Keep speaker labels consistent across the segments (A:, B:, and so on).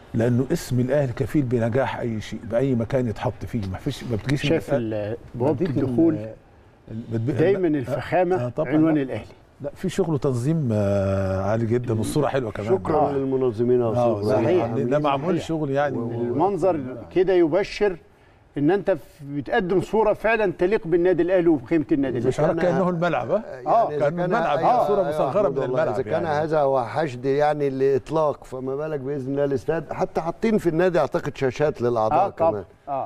A: لانه اسم الاهلي كفيل بنجاح اي شيء باي مكان يتحط فيه ما فيش ما بتجيش
B: شايف
A: المسألة-
B: ال- بوابه
A: بديك ال-
B: الدخول
A: ال- بتبقى-
B: دايما
A: لا،
B: الفخامه
A: آه، طبعاً،
B: عنوان
A: لا.
B: الاهلي
A: لا في شغل وتنظيم آه، عالي جدا والصوره حلوه كمان
C: شكرا
B: آه.
C: للمنظمين يا
A: اه
C: أستاذ
B: صحيح.
C: إبراهيم.
A: يعني ده معمول شغل يعني
B: المنظر كده يبشر ان انت ف- بتقدم صوره فعلا تليق بالنادي الاهلي وبقيمه النادي الاهلي
A: مش عارف
C: كان-
A: كانه الملعب ها
B: آه،
C: إذا
A: كان الملعب
C: أيوة،
A: صورة
C: أيوة،
A: مصغرة
C: أحمد
A: من
C: والله،
A: الملعب
C: اذا كان
A: يعني.
C: هذا هو حشد يعني لاطلاق فما بالك باذن الله الاستاد حتى حاطين في النادي اعتقد شاشات للاعضاء
B: اه طبعا
C: كمان
B: اه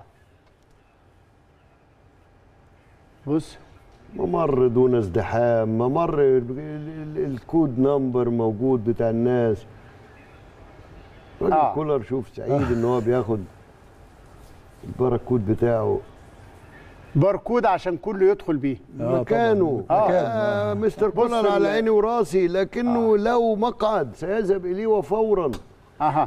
B: بص
C: ممر دون ازدحام ممر ال- ال- الكود نمبر موجود بتاع الناس راجل
B: آه.
C: كولر شوف سعيد ان هو بياخد الباركود بتاعه
B: باركود عشان كله يدخل بيه
A: آه،
C: مكانه
B: طبعاً.
C: آه. آه مستر
B: بص
C: كولر على
B: ال-
C: عيني وراسي لكنه آه. لو مقعد سيذهب اليه وفورا
B: اها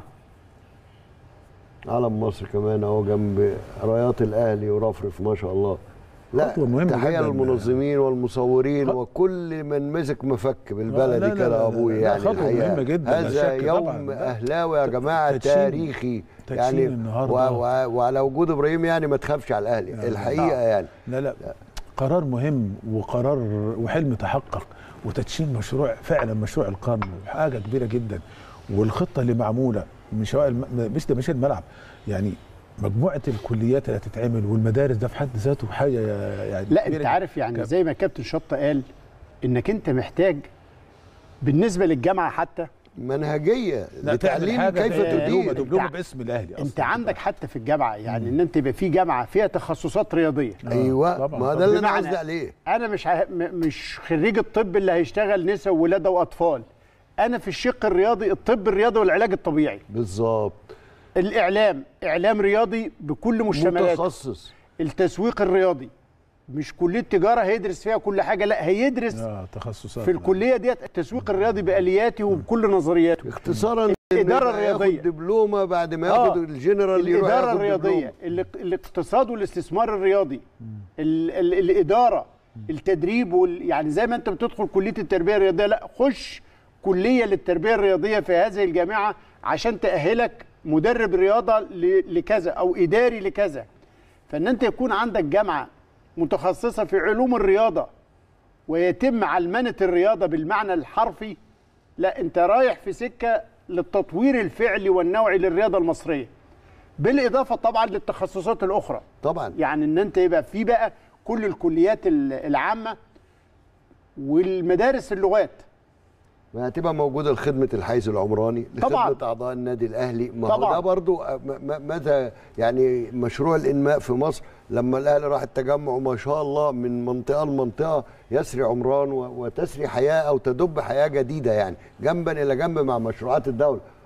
C: علم مصر كمان اهو جنب رايات الاهلي ورفرف ما شاء الله لا
A: خطوة مهمة
C: تحيه
A: جداً.
C: للمنظمين والمصورين
A: خط-
C: وكل من مسك مفك
A: لا،
C: بالبلدي
A: لا،
C: كده
A: لا،
C: يا ابوي
A: لا،
C: يعني
A: خطوة
C: الحقيقة.
A: مهمة جداً، لا
C: هذا
A: شك
C: يوم
A: طبعاً. لا.
C: اهلاوي يا جماعه
A: تدشين-
C: تاريخي
A: تدشين
C: يعني
A: النهاردة.
C: و و وعلى وجود ابراهيم يعني ما تخافش على الاهلي الحقيقه يعني
A: لا لا قرار مهم وقرار وحلم تحقق وتدشين مشروع فعلا مشروع القرن وحاجه كبيره جدا والخطه اللي معموله من شوائع الم... مش ده مش الملعب يعني مجموعه الكليات اللي هتتعمل والمدارس ده في حد ذاته حاجه يعني
B: لا
A: كبيرة
B: انت
A: جداً.
B: عارف يعني
A: كم-
B: زي ما كابتن شطه قال انك انت محتاج بالنسبه للجامعه حتى
C: منهجيه
A: لا تعمل
C: لتعليم
A: حاجه
C: كيف
A: دبلومه
C: تدير
A: دبلومه
B: أنت-
A: باسم الاهلي أصلاً.
B: انت عندك حتى في الجامعه يعني ان انت يبقى في جامعه فيها تخصصات رياضيه
C: ايوه
A: طبعاً،
C: ما
A: طبعاً.
C: ده اللي انا
B: بمعنى-
C: قصدي عليه
B: انا مش ه... م- مش خريج الطب اللي هيشتغل نساء وولاده واطفال انا في الشق الرياضي الطب الرياضي والعلاج الطبيعي
C: بالظبط
B: الاعلام اعلام رياضي بكل مشتملاته
C: متخصص
B: التسويق الرياضي مش كليه تجاره هيدرس فيها كل حاجه لا هيدرس
A: اه تخصصات
B: في الكليه ديت التسويق الرياضي بالياته وبكل نظرياته
C: اختصارا
B: الإدارة
C: إنه ياخد
B: الرياضية.
C: دبلومه بعد ما
B: آه.
C: ياخد الجنرال يروح
B: الاداره
C: ياخد
B: الرياضيه
C: دبلومة.
B: الاق- الاقتصاد والاستثمار الرياضي ال ال الاداره التدريب وال يعني زي ما انت بتدخل كليه التربيه الرياضيه لا خش كليه للتربيه الرياضيه في هذه الجامعه عشان تاهلك مدرب رياضه ل- لكذا او اداري لكذا فان انت يكون عندك جامعه متخصصه في علوم الرياضه ويتم علمنه الرياضه بالمعنى الحرفي لا انت رايح في سكه للتطوير الفعلي والنوعي للرياضه المصريه بالاضافه طبعا للتخصصات الاخرى
C: طبعا
B: يعني ان انت يبقى في بقى كل الكليات ال- العامه والمدارس اللغات
C: ما هتبقى موجوده لخدمه الحيز العمراني
B: طبعاً.
C: لخدمه اعضاء النادي الاهلي ما
B: طبعاً.
C: هو ده برضو م- م- متى يعني مشروع الانماء في مصر لما الاهلي راح التجمع ما شاء الله من منطقه لمنطقه يسري عمران و- وتسري حياه او تدب حياه جديده يعني جنبا الى جنب مع مشروعات الدوله